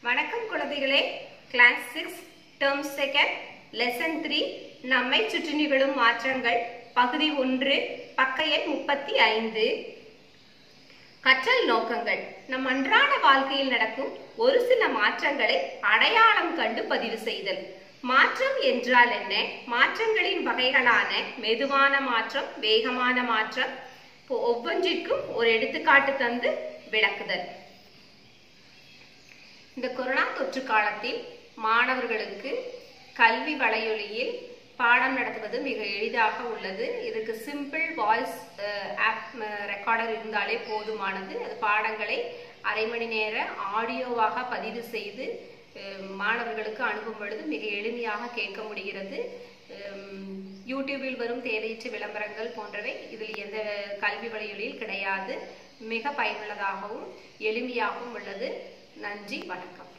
வணக்கம் குழந்தைகளே class six term second lesson three நம்மை சுற்றி நிகழும் மாற்றங்கள் பகுதி ஒன்று பக்க எண் முப்பத்தி ஐந்து கற்றல் நோக்கங்கள் நம் அன்றாட வாழ்க்கையில் நடக்கும் ஒரு சில மாற்றங்களை அடையாளம் கண்டு பதிவு செய்தல் மாற்றம் என்றால் என்ன மாற்றங்களின் வகைகளான மெதுவான மாற்றம் வேகமான மாற்றம் இப்போ ஒவ்வொன்றிற்கும் ஒரு எடுத்துக்காட்டு தந்து விளக்குதல் இந்த கொரோனா தொற்று காலத்தில் மாணவர்களுக்கு கல்வி வலையொலியில் பாடம் நடத்துவது மிக எளிதாக உள்ளது இதுக்கு சிம்பிள் வாய்ஸ் ஆப் ரெக்கார்டர் இருந்தாலே போதுமானது அது பாடங்களை அரை மணி நேர ஆடியோவாக பதிவு செய்து அஹ், மாணவர்களுக்கு அனுப்பும் பொழுது மிக எளிமையாக கேட்க முடிகிறது உம், யூடியூபில் வரும் தேவையற்ற விளம்பரங்கள் போன்றவை இதில் எந்த கல்வி வலையொலியில் கிடையாது மிக பயனுள்ளதாகவும் எளிமையாகவும் உள்ளது நன்றி வணக்கம்